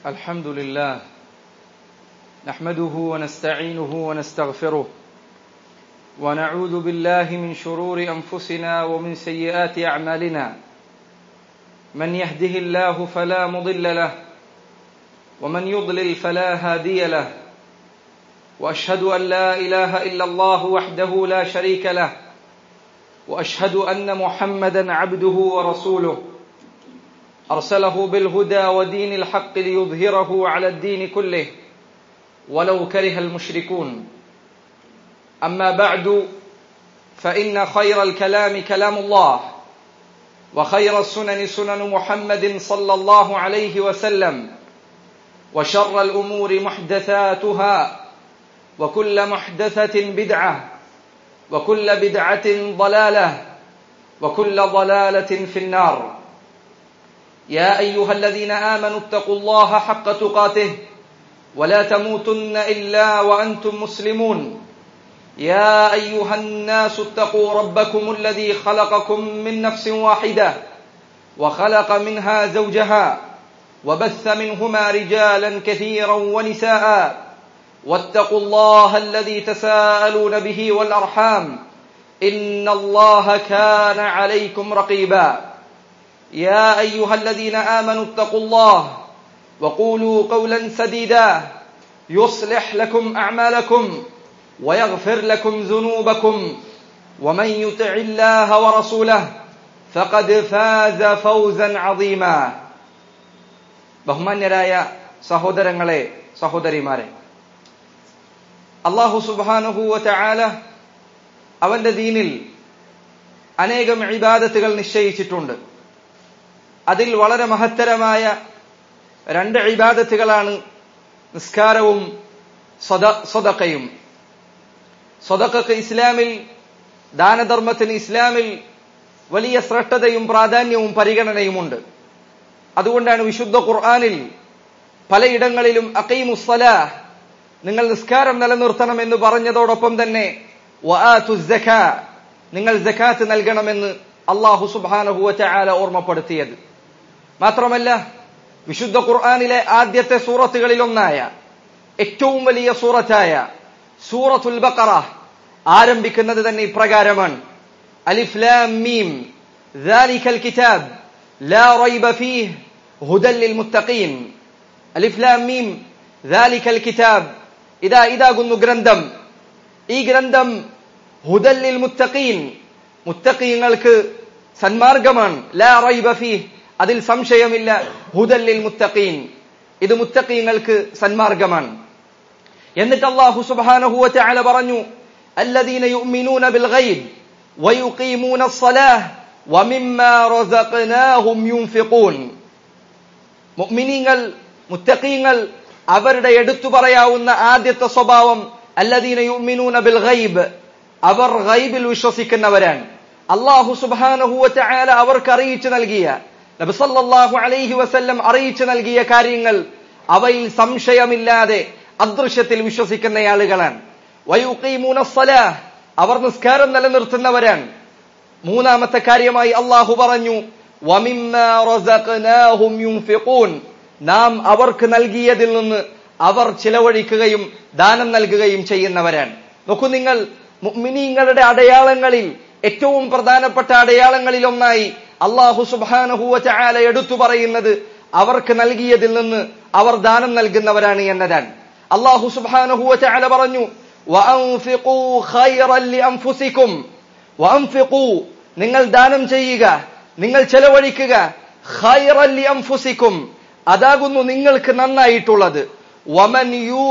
الحمد لله نحمده ونستعينه ونستغفره ونعوذ بالله من شرور انفسنا ومن سيئات اعمالنا من يهده الله فلا مضل له ومن يضلل فلا هادي له واشهد ان لا اله الا الله وحده لا شريك له واشهد ان محمدا عبده ورسوله ارسله بالهدى ودين الحق ليظهره على الدين كله ولو كره المشركون اما بعد فان خير الكلام كلام الله وخير السنن سنن محمد صلى الله عليه وسلم وشر الامور محدثاتها وكل محدثه بدعه وكل بدعه ضلاله وكل ضلاله في النار يا ايها الذين امنوا اتقوا الله حق تقاته ولا تموتن الا وانتم مسلمون يا ايها الناس اتقوا ربكم الذي خلقكم من نفس واحده وخلق منها زوجها وبث منهما رجالا كثيرا ونساء واتقوا الله الذي تساءلون به والارحام ان الله كان عليكم رقيبا يا ايها الذين امنوا اتقوا الله وقولوا قولا سديدا يصلح لكم اعمالكم ويغفر لكم ذنوبكم ومن يطع الله ورسوله فقد فاز فوزا عظيما ബഹുമാന്യരായ സഹോദരങ്ങളെ സഹോദരിമാരെ അള്ളാഹു സുബാനുഹൂവ ചാല അവന്റെ ദീനിൽ അനേകം ഇബാദത്തുകൾ നിശ്ചയിച്ചിട്ടുണ്ട് അതിൽ വളരെ മഹത്തരമായ രണ്ട് ഇബാദത്തുകളാണ് നിസ്കാരവും സ്വതക്കയും സ്വതക്കക്ക് ഇസ്ലാമിൽ ദാനധർമ്മത്തിന് ഇസ്ലാമിൽ വലിയ ശ്രദ്ധതയും പ്രാധാന്യവും പരിഗണനയുമുണ്ട് അതുകൊണ്ടാണ് വിശുദ്ധ ഖുർആാനിൽ പലയിടങ്ങളിലും അക്കൈമുസ്സല നിങ്ങൾ നിസ്കാരം നിലനിർത്തണം എന്ന് പറഞ്ഞതോടൊപ്പം തന്നെ നിങ്ങൾ ജക്കാത്ത് നൽകണമെന്ന് അള്ളാഹു സുബാനഹുവ ചാല ഓർമ്മപ്പെടുത്തിയത് മാത്രമല്ല വിശുദ്ധ ഖുർആാനിലെ ആദ്യത്തെ സൂറത്തുകളിലൊന്നായ ഏറ്റവും വലിയ സൂറത്തായ സൂറത്തുൽ ബക്കറ ആരംഭിക്കുന്നത് തന്നെ ഇപ്രകാരമാണ് അലിഫ് ലാം മീം ذلك الكتاب لا ريب فيه هدى للمتقين അലിഫ് ലാം മീം ذلك الكتاب ഇതാ ഇതാകുന്നു ഗ്രന്ഥം ഈ ഗ്രന്ഥം ഹുദല്ലിൽ മുത്തഖീൻ മുത്തഖീങ്ങൾക്ക് സന്മാർഗമാണ് ലാ റൈബ ഫീഹ് അതിൽ സംശയമില്ല ഹുദല്ലിൽ മുത്തഖീൻ ഇത് മുത്തഖീങ്ങൾക്ക് സന്മാർഗമാണ് എന്നിട്ട് അല്ലാഹു സുബ്ഹാനഹു വതആല പറഞ്ഞു الذين يؤمنون بالغيب ويقيمون الصلاة ومما رزقناهم ينفقون മുഅ്മിനീങ്ങൾ മുത്തഖീങ്ങൾ അവരുടെ എടുത്തു പറയാവുന്ന ആദ്യത്തെ സ്വഭാവം അല്ലദീന യുഅ്മിനൂന ബിൽ ഗൈബ് അവർ ഗൈബിൽ വിശ്വസിക്കുന്നവരാണ് അള്ളാഹു സുബ്ഹാനഹു വതആല അവർക്ക് അറിയിച്ചു നൽകിയ നബി സല്ലല്ലാഹു അലൈഹി വസല്ലം അറിയിച്ചു നൽകിയ കാര്യങ്ങൾ അവയിൽ സംശയമില്ലാതെ അദൃശ്യത്തിൽ വിശ്വസിക്കുന്ന ആളുകളാണ് വയുഖീമൂന സ്വലാഹ് അവർ നിസ്കാരം നിലനിർത്തുന്നവരാണ് മൂന്നാമത്തെ കാര്യമായി അള്ളാഹു പറഞ്ഞു വമിമ്മാ റസഖ്നാഹും യുൻഫിഖൂൻ നാം അവർക്ക് നൽകിയതിൽ നിന്ന് അവർ ചിലവഴിക്കുകയും ദാനം നൽകുകയും ചെയ്യുന്നവരാണ് നോക്കൂ നിങ്ങൾ മുഅ്മിനീങ്ങളുടെ അടയാളങ്ങളിൽ ഏറ്റവും പ്രധാനപ്പെട്ട അടയാളങ്ങളിൽ ഒന്നായി അള്ളാഹു സുബാനഹുവ ചായാല എടുത്തു പറയുന്നത് അവർക്ക് നൽകിയതിൽ നിന്ന് അവർ ദാനം നൽകുന്നവരാണ് എന്നതാണ് അള്ളാഹു സുബാനഹുവ ചായാല പറഞ്ഞു നിങ്ങൾ ദാനം ചെയ്യുക നിങ്ങൾ ചെലവഴിക്കുക അംഫുസിക്കും അതാകുന്നു നിങ്ങൾക്ക് നന്നായിട്ടുള്ളത് വമൻ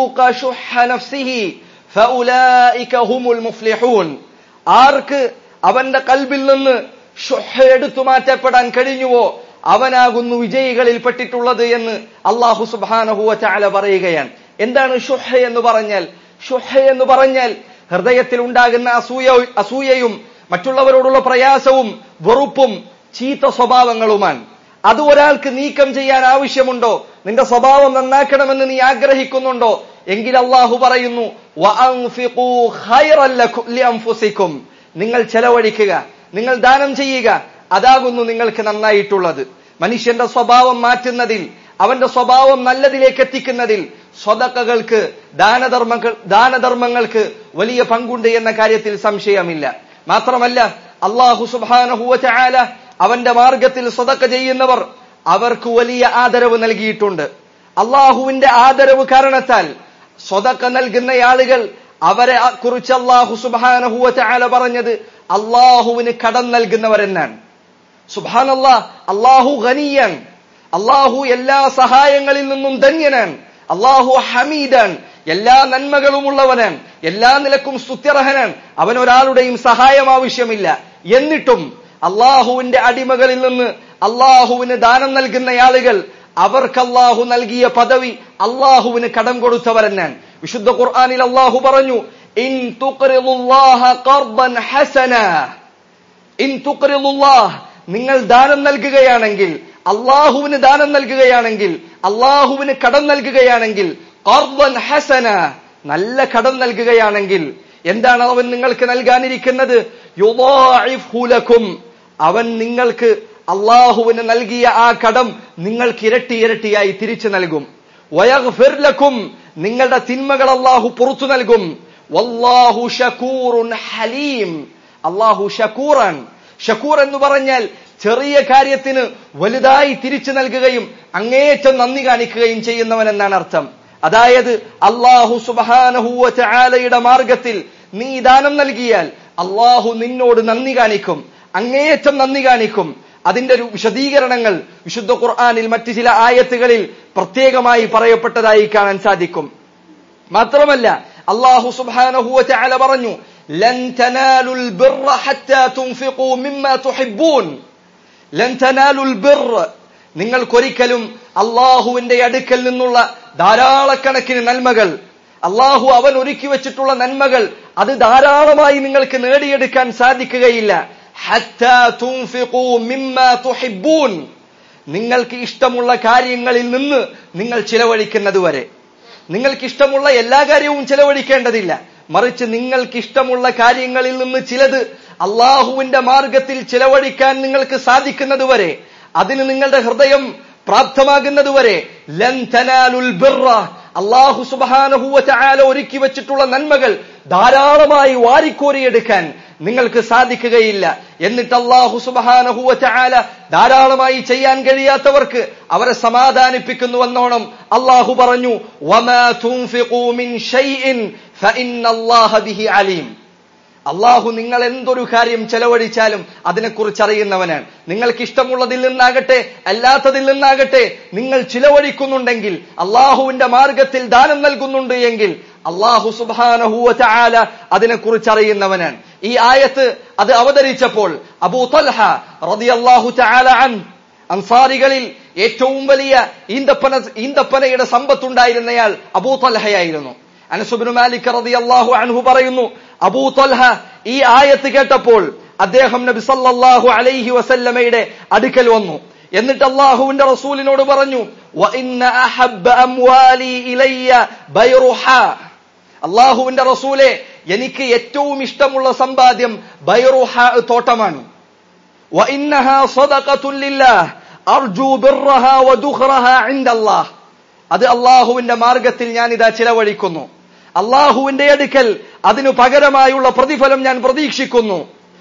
ആർക്ക് അവന്റെ കൽബിൽ നിന്ന് എടുത്തു മാറ്റപ്പെടാൻ കഴിഞ്ഞുവോ അവനാകുന്നു വിജയികളിൽ പെട്ടിട്ടുള്ളത് എന്ന് അള്ളാഹു സുബാനഹുവ ചാല പറയുകയാണ് എന്താണ് ഷുഹ എന്ന് പറഞ്ഞാൽ ഷുഹ എന്ന് പറഞ്ഞാൽ ഹൃദയത്തിൽ ഉണ്ടാകുന്ന അസൂയ അസൂയയും മറ്റുള്ളവരോടുള്ള പ്രയാസവും വെറുപ്പും ചീത്ത സ്വഭാവങ്ങളുമാണ് അത് ഒരാൾക്ക് നീക്കം ചെയ്യാൻ ആവശ്യമുണ്ടോ നിന്റെ സ്വഭാവം നന്നാക്കണമെന്ന് നീ ആഗ്രഹിക്കുന്നുണ്ടോ എങ്കിൽ അള്ളാഹു പറയുന്നു നിങ്ങൾ ചെലവഴിക്കുക നിങ്ങൾ ദാനം ചെയ്യുക അതാകുന്നു നിങ്ങൾക്ക് നന്നായിട്ടുള്ളത് മനുഷ്യന്റെ സ്വഭാവം മാറ്റുന്നതിൽ അവന്റെ സ്വഭാവം നല്ലതിലേക്ക് എത്തിക്കുന്നതിൽ സ്വതക്കകൾക്ക് ദാനധർമ്മങ്ങൾ ദാനധർമ്മങ്ങൾക്ക് വലിയ പങ്കുണ്ട് എന്ന കാര്യത്തിൽ സംശയമില്ല മാത്രമല്ല അള്ളാഹു സുബാനഹുവ ചായാല അവന്റെ മാർഗത്തിൽ സ്വതക്ക ചെയ്യുന്നവർ അവർക്ക് വലിയ ആദരവ് നൽകിയിട്ടുണ്ട് അള്ളാഹുവിന്റെ ആദരവ് കാരണത്താൽ സ്വതക്ക നൽകുന്ന ആളുകൾ അവരെ കുറിച്ച് അള്ളാഹു സുബാനഹുവ ചായാല പറഞ്ഞത് അള്ളാഹുവിന് കടം നൽകുന്നവരെന്നാണ് സുബാനല്ലാ അള്ളാഹു ഖനിയൻ അള്ളാഹു എല്ലാ സഹായങ്ങളിൽ നിന്നും ധന്യനാണ് അള്ളാഹു ഹമീദാൻ എല്ലാ നന്മകളും ഉള്ളവനാണ് എല്ലാ നിലക്കും സ്തുത്യർഹനാണ് അവൻ ഒരാളുടെയും സഹായം ആവശ്യമില്ല എന്നിട്ടും അള്ളാഹുവിന്റെ അടിമകളിൽ നിന്ന് അള്ളാഹുവിന് ദാനം നൽകുന്ന ആളുകൾ അവർക്ക് അള്ളാഹു നൽകിയ പദവി അള്ളാഹുവിന് കടം കൊടുത്തവരെന്നാണ് വിശുദ്ധ ഖുർആാനിൽ അള്ളാഹു പറഞ്ഞു ഇൻ തുഖ്റിദുല്ലാഹ ഖർദൻ ഹസന ഇൻ തുഖ്റിദുല്ലാഹ് നിങ്ങൾ ദാനം നൽകുകയാണെങ്കിൽ അള്ളാഹുവിന് ദാനം നൽകുകയാണെങ്കിൽ അള്ളാഹുവിന് കടം നൽകുകയാണെങ്കിൽ ഖർദൻ ഹസന നല്ല കടം നൽകുകയാണെങ്കിൽ എന്താണ് അവൻ നിങ്ങൾക്ക് നൽകാനിരിക്കുന്നത് യുദാഇഫ്ഹു ലക്കും അവൻ നിങ്ങൾക്ക് അള്ളാഹുവിന് നൽകിയ ആ കടം നിങ്ങൾക്ക് ഇരട്ടി ഇരട്ടിയായി തിരിച്ചു നൽകും വയഗ്ഫിർ ലക്കും നിങ്ങളുടെ തിന്മകൾ അള്ളാഹു പുറത്തു നൽകും വല്ലാഹു ഷക്കൂറുൻ ഹലീം അള്ളാഹു ഷക്കൂറാൻ ഷക്കൂർ എന്ന് പറഞ്ഞാൽ ചെറിയ കാര്യത്തിന് വലുതായി തിരിച്ചു നൽകുകയും അങ്ങേറ്റം നന്ദി കാണിക്കുകയും ചെയ്യുന്നവൻ എന്നാണ് അർത്ഥം അതായത് അള്ളാഹു സുബാനഹുവ ചാലയുടെ മാർഗത്തിൽ നീ ദാനം നൽകിയാൽ അള്ളാഹു നിന്നോട് നന്ദി കാണിക്കും അങ്ങേയറ്റം നന്ദി കാണിക്കും അതിന്റെ ഒരു വിശദീകരണങ്ങൾ വിശുദ്ധ ഖുർആാനിൽ മറ്റു ചില ആയത്തുകളിൽ പ്രത്യേകമായി പറയപ്പെട്ടതായി കാണാൻ സാധിക്കും മാത്രമല്ല അള്ളാഹു സുബാനഹുവ ചാല പറഞ്ഞു ലൻ തനാലുൽ ബിർറ ഹത്താ തുൻഫിഖൂ മിമ്മാ തുഹിബ്ബൂൻ ലൻ തനാലുൽ ബിർറ നിങ്ങൾക്കൊരിക്കലും അള്ളാഹുവിന്റെ അടുക്കൽ നിന്നുള്ള ധാരാളക്കണക്കിന് നന്മകൾ അള്ളാഹു അവൻ ഒരുക്കി വെച്ചിട്ടുള്ള നന്മകൾ അത് ധാരാളമായി നിങ്ങൾക്ക് നേടിയെടുക്കാൻ സാധിക്കുകയില്ല ഹത്താ തുൻഫിഖൂ മിമ്മാ തുഹിബ്ബൂൻ നിങ്ങൾക്ക് ഇഷ്ടമുള്ള കാര്യങ്ങളിൽ നിന്ന് നിങ്ങൾ ചിലവഴിക്കുന്നത് വരെ നിങ്ങൾക്ക് ഇഷ്ടമുള്ള എല്ലാ കാര്യവും ചിലവഴിക്കേണ്ടതില്ല മറിച്ച് നിങ്ങൾക്ക് ഇഷ്ടമുള്ള കാര്യങ്ങളിൽ നിന്ന് ചിലത് അള്ളാഹുവിന്റെ മാർഗത്തിൽ ചിലവഴിക്കാൻ നിങ്ങൾക്ക് സാധിക്കുന്നത് വരെ അതിന് നിങ്ങളുടെ ഹൃദയം പ്രാപ്തമാകുന്നത് വരെ ലൻ തനാലുൽ ബിർറ അള്ളാഹു സുബാനഹുവ ചായാല ഒരുക്കി വെച്ചിട്ടുള്ള നന്മകൾ ധാരാളമായി വാരിക്കോരിയെടുക്കാൻ നിങ്ങൾക്ക് സാധിക്കുകയില്ല എന്നിട്ട് അള്ളാഹു സുബാനഹുവ ചായാല ധാരാളമായി ചെയ്യാൻ കഴിയാത്തവർക്ക് അവരെ സമാധാനിപ്പിക്കുന്നുവെന്നോണം അള്ളാഹു പറഞ്ഞു വമാ തുൻഫിഖൂ മിൻ ഷൈഇൻ ഫഇന്നല്ലാഹ ബിഹി അലീം അള്ളാഹു നിങ്ങൾ എന്തൊരു കാര്യം ചെലവഴിച്ചാലും അതിനെക്കുറിച്ച് അറിയുന്നവനാണ് നിങ്ങൾക്ക് ഇഷ്ടമുള്ളതിൽ നിന്നാകട്ടെ അല്ലാത്തതിൽ നിന്നാകട്ടെ നിങ്ങൾ ചിലവഴിക്കുന്നുണ്ടെങ്കിൽ അള്ളാഹുവിന്റെ മാർഗത്തിൽ ദാനം നൽകുന്നുണ്ട് എങ്കിൽ അള്ളാഹു സുബാനഹുവ ചാല അതിനെക്കുറിച്ച് അറിയുന്നവനാണ് ഈ ആയത്ത് അത് അവതരിച്ചപ്പോൾ അബൂ തൽഹ റളിയല്ലാഹു തആല അൻ അൻസാരികളിൽ ഏറ്റവും വലിയ ഈന്തപ്പന ഈന്തപ്പനയുടെ സമ്പത്തുണ്ടായിരുന്നയാൾ അബൂ തൽഹയായിരുന്നു അനസുബിന് മാലിക് റളിയല്ലാഹു അൻഹു പറയുന്നു അബൂ തൽഹ ഈ ആയത്ത് കേട്ടപ്പോൾ അദ്ദേഹം നബി സല്ലല്ലാഹു അലൈഹി വസല്ലമയുടെ അടുക്കൽ വന്നു എന്നിട്ട് അള്ളാഹുവിന്റെ റസൂലിനോട് പറഞ്ഞു വഇന്ന അഹബ്ബ അംവാലി ഇലയ്യ ബൈറുഹ അള്ളാഹുവിന്റെ റസൂലെ എനിക്ക് ഏറ്റവും ഇഷ്ടമുള്ള സമ്പാദ്യം ബൈറുഹ തോട്ടമാണ് വഇന്നഹാ സദഖത്തുൻ ലില്ലാഹ് അർജു ബിർറഹ വദുഖറഹ ഇൻദല്ലാഹ് അത് അള്ളാഹുവിന്റെ മാർഗത്തിൽ ഞാൻ ഇതാ ചിലവഴിക്കുന്നു അള്ളാഹുവിന്റെ അടുക്കൽ അതിനു പകരമായുള്ള പ്രതിഫലം ഞാൻ പ്രതീക്ഷിക്കുന്നു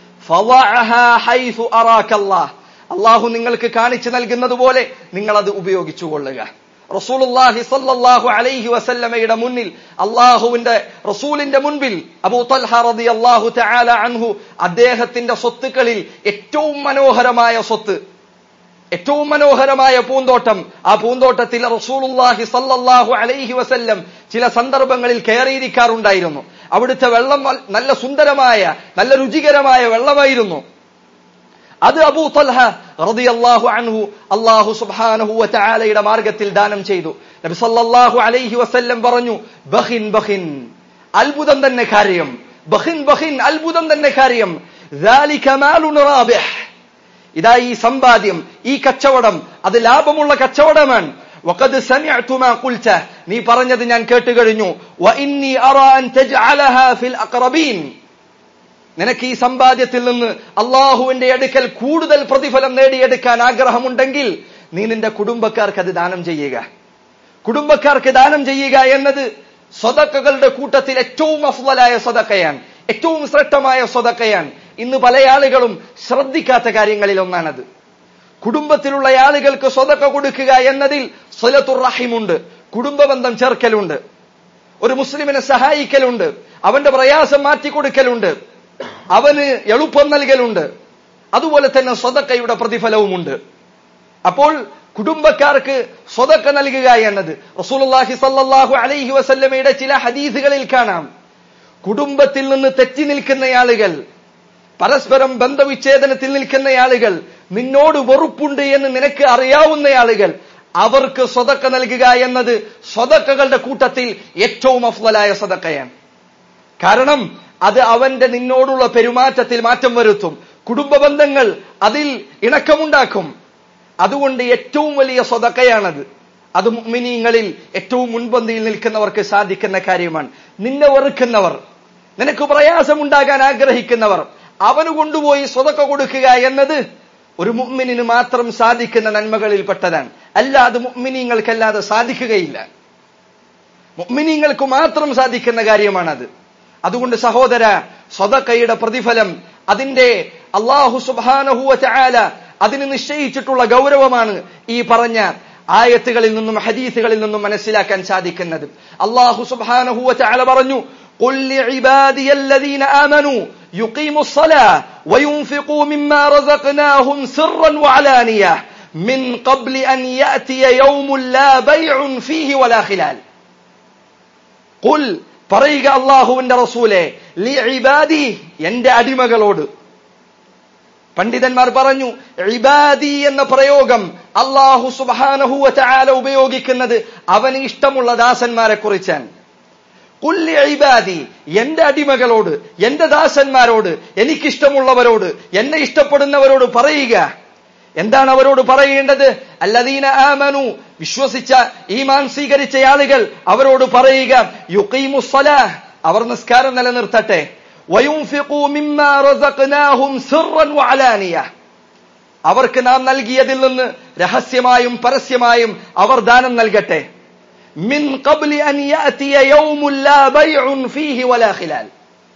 അള്ളാഹു നിങ്ങൾക്ക് കാണിച്ചു നൽകുന്നത് പോലെ നിങ്ങൾ അത് ഉപയോഗിച്ചു കൊള്ളുക റസൂലുള്ളാഹി സല്ലല്ലാഹു അലൈഹി വസല്ലമയുടെ മുന്നിൽ അള്ളാഹുവിന്റെ റസൂലിന്റെ മുൻപിൽ അബൂ തൽഹ റളിയല്ലാഹു തആല അൻഹു അദ്ദേഹത്തിന്റെ സ്വത്തുക്കളിൽ ഏറ്റവും മനോഹരമായ സ്വത്ത് ഏറ്റവും മനോഹരമായ പൂന്തോട്ടം ആ പൂന്തോട്ടത്തിൽ റസൂലുള്ളാഹി സല്ലല്ലാഹു അലൈഹി വസല്ലം ചില സന്ദർഭങ്ങളിൽ കയറിയിരിക്കാറുണ്ടായിരുന്നു അവിടുത്തെ വെള്ളം നല്ല സുന്ദരമായ നല്ല രുചികരമായ വെള്ളമായിരുന്നു അത് അബൂ തൽഹ റളിയല്ലാഹു അൻഹു അല്ലാഹു സുബ്ഹാനഹു വ തആലയുടെ മാർഗത്തിൽ ദാനം ചെയ്തു നബി സല്ലല്ലാഹു അലൈഹി വസല്ലം പറഞ്ഞു ബഖിൻ ബഖിൻ അത്ഭുതം തന്നെ കാര്യം ബഖിൻ ബഖിൻ അത്ഭുതം തന്നെ കാര്യം ذلك مال رابح ഇതാ ഈ സമ്പാദ്യം ഈ കച്ചവടം അത് ലാഭമുള്ള കച്ചവടമാണ് വഖദ് സമിഅതു മാ ഖുൽത നീ പറഞ്ഞത് ഞാൻ കേട്ടു കഴിഞ്ഞു വഇന്നി അറാ അൻ തജ്അലഹാ ഫിൽ അഖറബീൻ നിനക്ക് ഈ സമ്പാദ്യത്തിൽ നിന്ന് അള്ളാഹുവിന്റെ അടുക്കൽ കൂടുതൽ പ്രതിഫലം നേടിയെടുക്കാൻ ആഗ്രഹമുണ്ടെങ്കിൽ നീ നിന്റെ കുടുംബക്കാർക്ക് അത് ദാനം ചെയ്യുക കുടുംബക്കാർക്ക് ദാനം ചെയ്യുക എന്നത് സ്വതക്കകളുടെ കൂട്ടത്തിൽ ഏറ്റവും അഫ്വലായ സ്വതക്കയാണ് ഏറ്റവും ശ്രേഷ്ഠമായ സ്വതക്കയാണ് ഇന്ന് പല ആളുകളും ശ്രദ്ധിക്കാത്ത കാര്യങ്ങളിൽ ഒന്നാണത് കുടുംബത്തിലുള്ള ആളുകൾക്ക് സ്വതക്ക കൊടുക്കുക എന്നതിൽ സ്വലത്തുർ റഹിമുണ്ട് കുടുംബബന്ധം ചേർക്കലുണ്ട് ഒരു മുസ്ലിമിനെ സഹായിക്കലുണ്ട് അവന്റെ പ്രയാസം മാറ്റിക്കൊടുക്കലുണ്ട് അവന് എളുപ്പം നൽകലുണ്ട് അതുപോലെ തന്നെ സ്വതക്കയുടെ പ്രതിഫലവുമുണ്ട് അപ്പോൾ കുടുംബക്കാർക്ക് സ്വതക്ക നൽകുക എന്നത് റസൂലുള്ളാഹി സല്ലല്ലാഹു അലൈഹി വസല്ലമയുടെ ചില ഹദീസുകളിൽ കാണാം കുടുംബത്തിൽ നിന്ന് തെറ്റി നിൽക്കുന്ന ആളുകൾ പരസ്പരം ബന്ധവിച്ഛേദനത്തിൽ നിൽക്കുന്ന ആളുകൾ നിന്നോട് വെറുപ്പുണ്ട് എന്ന് നിനക്ക് അറിയാവുന്ന ആളുകൾ അവർക്ക് സ്വതക്ക നൽകുക എന്നത് സ്വതക്കകളുടെ കൂട്ടത്തിൽ ഏറ്റവും അഫ്വലായ സ്വതക്കയാണ് കാരണം അത് അവന്റെ നിന്നോടുള്ള പെരുമാറ്റത്തിൽ മാറ്റം വരുത്തും കുടുംബ ബന്ധങ്ങൾ അതിൽ ഇണക്കമുണ്ടാക്കും അതുകൊണ്ട് ഏറ്റവും വലിയ സ്വതക്കയാണത് അത് മുഅ്മിനീങ്ങളിൽ ഏറ്റവും മുൻപന്തിയിൽ നിൽക്കുന്നവർക്ക് സാധിക്കുന്ന കാര്യമാണ് നിന്നെ വെറുക്കുന്നവർ നിനക്ക് പ്രയാസമുണ്ടാകാൻ ആഗ്രഹിക്കുന്നവർ അവന് കൊണ്ടുപോയി സ്വതക്ക കൊടുക്കുക എന്നത് ഒരു മുഅ്മിനിന് മാത്രം സാധിക്കുന്ന നന്മകളിൽപ്പെട്ടതാണ് അല്ലാതെ മുഅ്മിനീങ്ങൾക്കല്ലാതെ സാധിക്കുകയില്ല മുഅ്മിനീങ്ങൾക്ക് മാത്രം സാധിക്കുന്ന കാര്യമാണത് അതുകൊണ്ട് സഹോദര സ്വതക്കയുടെ പ്രതിഫലം അതിന്റെ അള്ളാഹു സുബാനഹുവ ചായാല അതിന് നിശ്ചയിച്ചിട്ടുള്ള ഗൗരവമാണ് ഈ പറഞ്ഞ ആയത്തുകളിൽ നിന്നും ഹദീസുകളിൽ നിന്നും മനസ്സിലാക്കാൻ സാധിക്കുന്നത് അള്ളാഹു സുബാനഹുവ ചായാല പറഞ്ഞു قل لعبادي الذين آمنوا يقيموا الصلاة وينفقوا مما رزقناهم سرا وعلانية من قبل أن يأتي يوم لا بيع فيه ولا خلال قل പറയുക അള്ളാഹുവിന്റെ റസൂലെ ലി ഇബാദി എന്റെ അടിമകളോട് പണ്ഡിതന്മാർ പറഞ്ഞു ഇബാദി എന്ന പ്രയോഗം അള്ളാഹു സുബാനഹുവ ചാല ഉപയോഗിക്കുന്നത് അവന് ഇഷ്ടമുള്ള ദാസന്മാരെ കുറിച്ചാണ് കുല്ലി ഇബാദി എന്റെ അടിമകളോട് എന്റെ ദാസന്മാരോട് എനിക്കിഷ്ടമുള്ളവരോട് എന്നെ ഇഷ്ടപ്പെടുന്നവരോട് പറയുക എന്താണ് അവരോട് പറയേണ്ടത് അല്ലദീന ആമനു വിശ്വസിച്ച ഈമാൻ സ്വീകരിച്ച ആളുകൾ അവരോട് പറയുക യുഖീമുസ്സലാഹ് അവർ നിസ്കാരം നിലനിർത്തട്ടെ വയുൻഫിഖൂ മിമ്മാ റസഖ്നാഹും സിർറൻ വഅലാനിയ അവർക്ക് നാം നൽകിയതിൽ നിന്ന് രഹസ്യമായും പരസ്യമായും അവർ ദാനം നൽകട്ടെ മിൻ ഖബ്ലി അൻ യഅതിയ യൗമുൻ ലാ ബൈഉൻ ഫീഹി വലാ ഖിലാൽ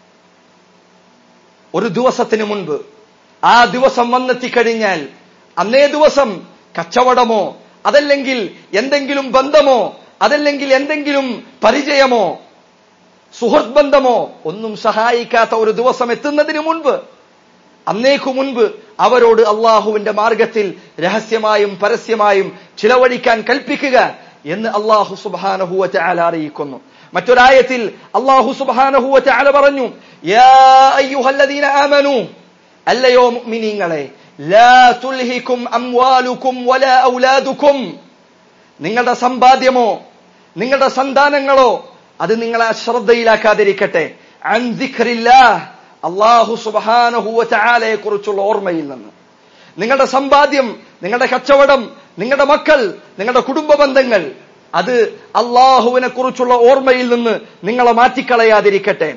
ഒരു ദിവസത്തിന് മുൻപ് ആ ദിവസം വന്നെത്തിക്കഴിഞ്ഞാൽ അന്നേ ദിവസം കച്ചവടമോ അതല്ലെങ്കിൽ എന്തെങ്കിലും ബന്ധമോ അതല്ലെങ്കിൽ എന്തെങ്കിലും പരിചയമോ സുഹൃത്ത് ബന്ധമോ ഒന്നും സഹായിക്കാത്ത ഒരു ദിവസം എത്തുന്നതിന് മുൻപ് അന്നേക്കു മുൻപ് അവരോട് അള്ളാഹുവിന്റെ മാർഗത്തിൽ രഹസ്യമായും പരസ്യമായും ചിലവഴിക്കാൻ കൽപ്പിക്കുക എന്ന് അള്ളാഹു സുബാനഹുവ ചാല അറിയിക്കുന്നു മറ്റൊരായത്തിൽ അള്ളാഹു സുബാനഹുവ ചാല പറഞ്ഞു യാ അയ്യുഹല്ലദീന ആമനു അല്ലയോ മുഅ്മിനീങ്ങളെ ലാ തുൽഹിക്കും അംവാലുക്കും വലാ ഔലാദുക്കും നിങ്ങളുടെ സമ്പാദ്യമോ നിങ്ങളുടെ സന്താനങ്ങളോ അത് നിങ്ങളെ അശ്രദ്ധയിലാക്കാതിരിക്കട്ടെ അള്ളാഹു സുബാനഹുവ ചാലയെ കുറിച്ചുള്ള ഓർമ്മയിൽ നിന്ന് നിങ്ങളുടെ സമ്പാദ്യം നിങ്ങളുടെ കച്ചവടം നിങ്ങളുടെ മക്കൾ നിങ്ങളുടെ കുടുംബ ബന്ധങ്ങൾ അത് അള്ളാഹുവിനെ കുറിച്ചുള്ള ഓർമ്മയിൽ നിന്ന് നിങ്ങളെ മാറ്റിക്കളയാതിരിക്കട്ടെ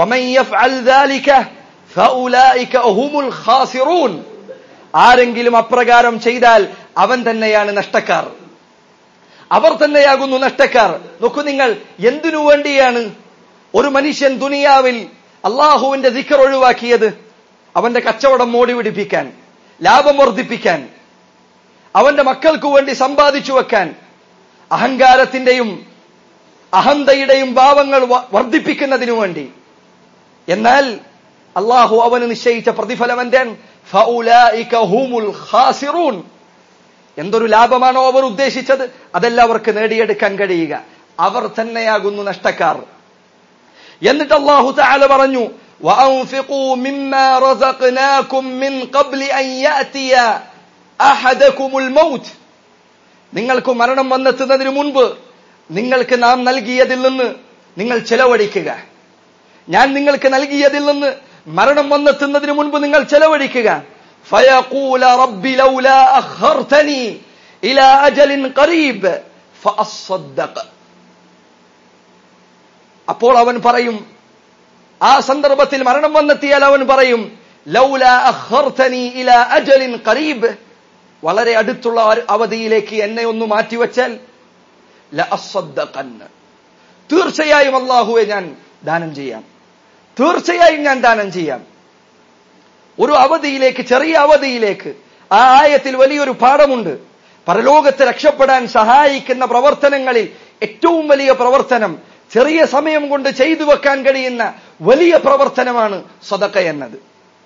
ആരെങ്കിലും അപ്രകാരം ചെയ്താൽ അവൻ തന്നെയാണ് നഷ്ടക്കാർ അവർ തന്നെയാകുന്നു നഷ്ടക്കാർ നോക്കൂ നിങ്ങൾ എന്തിനു വേണ്ടിയാണ് ഒരു മനുഷ്യൻ ദുനിയാവിൽ അള്ളാഹുവിന്റെ ദിക്കർ ഒഴിവാക്കിയത് അവന്റെ കച്ചവടം മോടി പിടിപ്പിക്കാൻ ലാഭം വർദ്ധിപ്പിക്കാൻ അവന്റെ മക്കൾക്കു വേണ്ടി സമ്പാദിച്ചു വെക്കാൻ അഹങ്കാരത്തിന്റെയും അഹന്തയുടെയും ഭാവങ്ങൾ വർദ്ധിപ്പിക്കുന്നതിനു വേണ്ടി എന്നാൽ അള്ളാഹു അവന് നിശ്ചയിച്ച പ്രതിഫലം എന്താണ് എന്തൊരു ലാഭമാണോ അവർ ഉദ്ദേശിച്ചത് അതെല്ലാം അവർക്ക് നേടിയെടുക്കാൻ കഴിയുക അവർ തന്നെയാകുന്നു നഷ്ടക്കാർ എന്നിട്ട് അള്ളാഹു താല പറഞ്ഞു وأنفقوا مما رزقناكم من قبل أن يأتي أحدكم الموت നിങ്ങൾക്ക് മരണം വന്നെത്തുന്നതിന് മുൻപ് നിങ്ങൾക്ക് നാം നൽകിയതിൽ നിന്ന് നിങ്ങൾ ചെലവഴിക്കുക ഞാൻ നിങ്ങൾക്ക് നൽകിയതിൽ നിന്ന് മരണം വന്നെത്തുന്നതിന് മുൻപ് നിങ്ങൾ ചെലവഴിക്കുക فيقول رب لولا أخرتني إلى أجل قريب فأصدق അപ്പോൾ അവൻ പറയും ആ സന്ദർഭത്തിൽ മരണം വന്നെത്തിയാൽ അവൻ പറയും ലൗല അഖർതനി ഇല അജലിൻ ഖരീബ് വളരെ അടുത്തുള്ള ഒരു അവധിയിലേക്ക് എന്നെ ഒന്ന് മാറ്റിവെച്ചാൽ ലഅസ്സദ്ദഖന്ന. തീർച്ചയായും അള്ളാഹുവെ ഞാൻ ദാനം ചെയ്യാം തീർച്ചയായും ഞാൻ ദാനം ചെയ്യാം ഒരു അവധിയിലേക്ക് ചെറിയ അവധിയിലേക്ക് ആ ആയത്തിൽ വലിയൊരു പാഠമുണ്ട് പരലോകത്ത് രക്ഷപ്പെടാൻ സഹായിക്കുന്ന പ്രവർത്തനങ്ങളിൽ ഏറ്റവും വലിയ പ്രവർത്തനം ചെറിയ സമയം കൊണ്ട് ചെയ്തു വെക്കാൻ കഴിയുന്ന വലിയ പ്രവർത്തനമാണ് സ്വതക്ക എന്നത്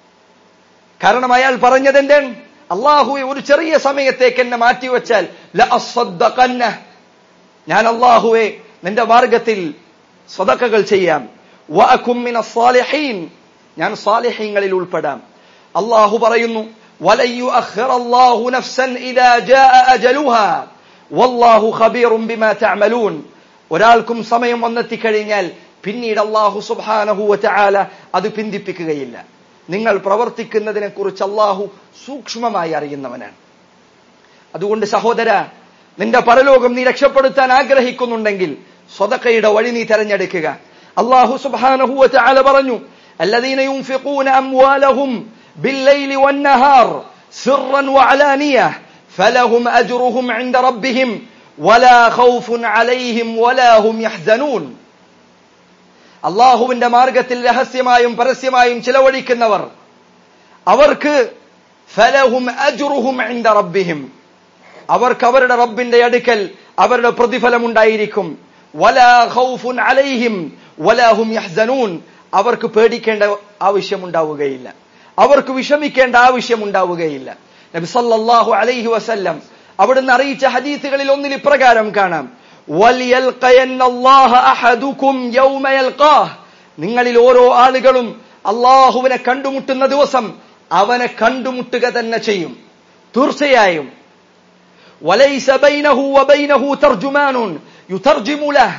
കാരണം അയാൾ പറഞ്ഞത് എന്താണ് അള്ളാഹുവെ ഒരു ചെറിയ സമയത്തേക്ക് എന്നെ മാറ്റിവെച്ചാൽ ലഅസ്സദ്ദഖന്ന. ഞാൻ അള്ളാഹുവെ നിന്റെ മാർഗത്തിൽ സ്വതക്കകൾ ചെയ്യാം വഅകും മിനസ് സാലിഹീൻ. ഞാൻ സാലിഹീങ്ങളിൽ ഉൾപ്പെടാം അള്ളാഹു പറയുന്നു വലൻ യുഅഖിറ അല്ലാഹു നഫ്സൻ ഇദാ ജാഅ അജലുഹാ വല്ലാഹു ഖബീറും ബിമാ തഅമലൂൻ ഒരാൾക്കും സമയം വന്നെത്തിക്കഴിഞ്ഞാൽ പിന്നീട് അള്ളാഹു സുബ്ഹാനഹു വതആല അത് പിന്തിപ്പിക്കുകയില്ല നിങ്ങൾ പ്രവർത്തിക്കുന്നതിനെ കുറിച്ച് അള്ളാഹു സൂക്ഷ്മമായി അറിയുന്നവനാണ് അതുകൊണ്ട് സഹോദര നിന്റെ പരലോകം നീ രക്ഷപ്പെടുത്താൻ ആഗ്രഹിക്കുന്നുണ്ടെങ്കിൽ സ്വതക്കയുടെ വഴി നീ തെരഞ്ഞെടുക്കുക അള്ളാഹു സുബ്ഹാനഹു വതആല പറഞ്ഞു الذين ينفقون أموالهم بالليل والنهار سرا وعلانية فلهم أجرهم عند ربهم ولا خوف عليهم ولا هم يحزنون അള്ളാഹുവിന്റെ മാർഗത്തിൽ രഹസ്യമായും പരസ്യമായും ചിലവഴിക്കുന്നവർ അവർക്ക് ഫലഹും അജുറുഹും ഇൻദ റബ്ബിഹിം അവർക്ക് അവരുടെ റബ്ബിന്റെ അടുക്കൽ അവരുടെ പ്രതിഫലം ഉണ്ടായിരിക്കും വലാ ഖൗഫുൻ അലൈഹിം വലാ ഹും യഹ്സനൂൻ അവർക്ക് പേടിക്കേണ്ട ആവശ്യമുണ്ടാവുകയില്ല അവർക്ക് വിഷമിക്കേണ്ട ആവശ്യമുണ്ടാവുകയില്ല നബി സല്ലല്ലാഹു അലൈഹി വസല്ലം അവിടുന്ന് അറിയിച്ച ഹദീസുകളിൽ ഒന്നിൽ ഇപ്രകാരം കാണാം وَلْيَلْقَيَنَّ اللَّهَ أَحَدُكُمْ يَوْمَ يَلْقَاهُ നിങ്ങളിൽ ഓരോ ആളുകളും അള്ളാഹുവിനെ കണ്ടുമുട്ടുന്ന ദിവസം അവനെ കണ്ടുമുട്ടുക തന്നെ ചെയ്യും തീർച്ചയായും وَلَيْسَ بَيْنَهُ وَبَيْنَهُ تَرْجُمَانٌ يُتَرْجِمُ لَهُ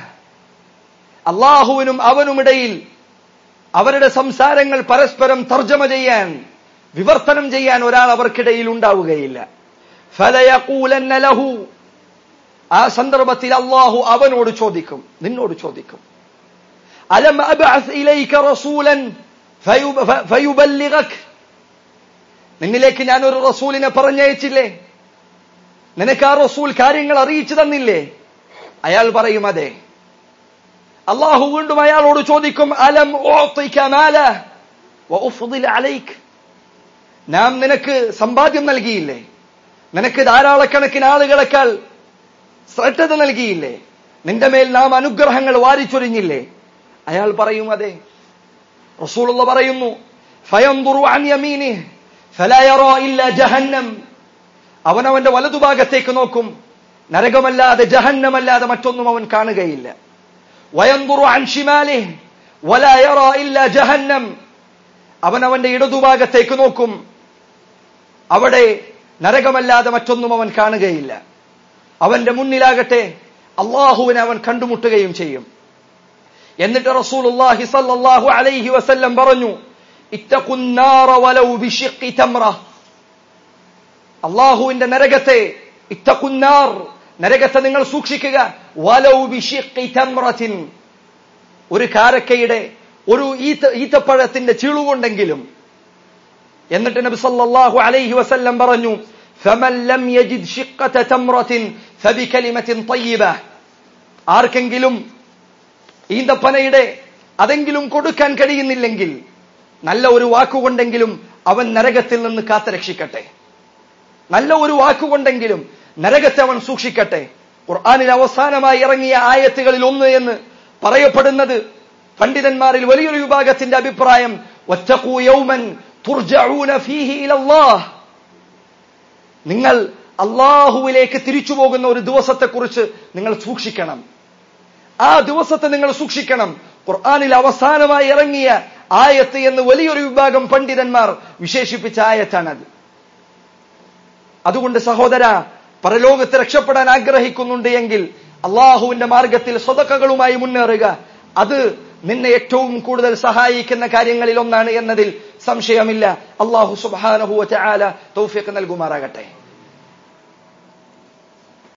അള്ളാഹുവിനും അവനുമിടയിൽ അവരുടെ സംസാരങ്ങൾ പരസ്പരം തർജ്ജമ ചെയ്യാൻ വിവർത്തനം ചെയ്യാൻ ഒരാൾ അവർക്കിടയിൽ ഉണ്ടാവുകയില്ല ഫലയഖൂലന്ന ലഹു ആ സന്ദർഭത്തിൽ അള്ളാഹു അവനോട് ചോദിക്കും നിന്നോട് ചോദിക്കും അലം അബ്അസ് ഇലൈക റസൂലൻ ഫയുബ- ഫ- ഫയുബല്ലിഗക് നിന്നിലേക്ക് ഞാൻ ഒരു റസൂലിനെ പറഞ്ഞയച്ചില്ലേ നിനക്ക് ആ റസൂൽ കാര്യങ്ങൾ അറിയിച്ചു തന്നില്ലേ അയാൾ പറയും അതെ അള്ളാഹു വീണ്ടും അയാളോട് ചോദിക്കും അലം ഉഅ്തിക മാല വഉഫ്ദിൽ അലൈക് നാം നിനക്ക് സമ്പാദ്യം നൽകിയില്ലേ നിനക്ക് ധാരാളക്കണക്കിന് ആളുകളെക്കാൾ ശ്രദ്ധ നൽകിയില്ലേ നിന്റെ മേൽ നാം അനുഗ്രഹങ്ങൾ വാരിച്ചൊരിഞ്ഞില്ലേ അയാൾ പറയും അതെ റസൂലുള്ള പറയുന്നു ഫയൻദുറു അൻ യമീനിഹി ഫലാ യറാ ഇല്ലാ ജഹന്നം അവൻ അവന്റെ വലതുഭാഗത്തേക്ക് നോക്കും നരകമല്ലാതെ ജഹന്നമല്ലാതെ മറ്റൊന്നും അവൻ കാണുകയില്ല വയൻദുറു അൻ ഷിമാലിഹി വലാ യറാ ഇല്ലാ ജഹന്നം അവൻ അവന്റെ ഇടതുഭാഗത്തേക്ക് നോക്കും അവിടെ നരകമല്ലാതെ മറ്റൊന്നും അവൻ കാണുകയില്ല അവന്റെ മുന്നിലാകട്ടെ അള്ളാഹുവിനെ അവൻ കണ്ടുമുട്ടുകയും ചെയ്യും എന്നിട്ട് റസൂലുള്ളാഹി സല്ലല്ലാഹു അലൈഹി വസല്ലം പറഞ്ഞു ഇത്തഖുന്നാറ വലൗ ബിശിഖി തംറ അള്ളാഹുവിന്റെ നരകത്തെ ഇത്തഖുന്നാർ നരകത്തെ നിങ്ങൾ സൂക്ഷിക്കുക വലൗ ബിശിഖി തംറത്തിൻ ഒരു കാരക്കയുടെ ഒരു ഈത്ത ഈത്തപ്പഴത്തിന്റെ ചീളുകൊണ്ടെങ്കിലും എന്നിട്ട് നബി സല്ലല്ലാഹു അലൈഹി വസല്ലം പറഞ്ഞു فمن لم يجد شقة تمرة فبكلمة طيبة ആർക്കെങ്കിലും ഈന്തപ്പനയുടെ അതെങ്കിലും കൊടുക്കാൻ കഴിയുന്നില്ലെങ്കിൽ നല്ല ഒരു വാക്കുകൊണ്ടെങ്കിലും അവൻ നരകത്തിൽ നിന്ന് കാത്തുരക്ഷിക്കട്ടെ നല്ല ഒരു വാക്കുകൊണ്ടെങ്കിലും നരകത്തെ അവൻ സൂക്ഷിക്കട്ടെ ഖുർആനിൽ അവസാനമായി ഇറങ്ങിയ ആയത്തുകളിൽ ഒന്ന് എന്ന് പറയപ്പെടുന്നത് പണ്ഡിതന്മാരിൽ വലിയൊരു വിഭാഗത്തിന്റെ അഭിപ്രായം "വത്തഖൂ യൗമൻ തുർജഊന ഫീഹി ഇലല്ലാഹ്." നിങ്ങൾ അള്ളാഹുവിലേക്ക് തിരിച്ചു പോകുന്ന ഒരു ദിവസത്തെക്കുറിച്ച് നിങ്ങൾ സൂക്ഷിക്കണം ആ ദിവസത്തെ നിങ്ങൾ സൂക്ഷിക്കണം ഖുർആനിൽ അവസാനമായി ഇറങ്ങിയ ആയത്ത് എന്ന് വലിയൊരു വിഭാഗം പണ്ഡിതന്മാർ വിശേഷിപ്പിച്ച ആയത്താണത് അതുകൊണ്ട് സഹോദര പരലോകത്ത് രക്ഷപ്പെടാൻ ആഗ്രഹിക്കുന്നുണ്ട് എങ്കിൽ അള്ളാഹുവിന്റെ മാർഗത്തിൽ സ്വതക്കകളുമായി മുന്നേറുക അത് നിന്നെ ഏറ്റവും കൂടുതൽ സഹായിക്കുന്ന കാര്യങ്ങളിൽ ഒന്നാണ് എന്നതിൽ സംശയമില്ല അള്ളാഹു സുബാനഹുവ ചാല തൗഫിക്ക് നൽകുമാറാകട്ടെ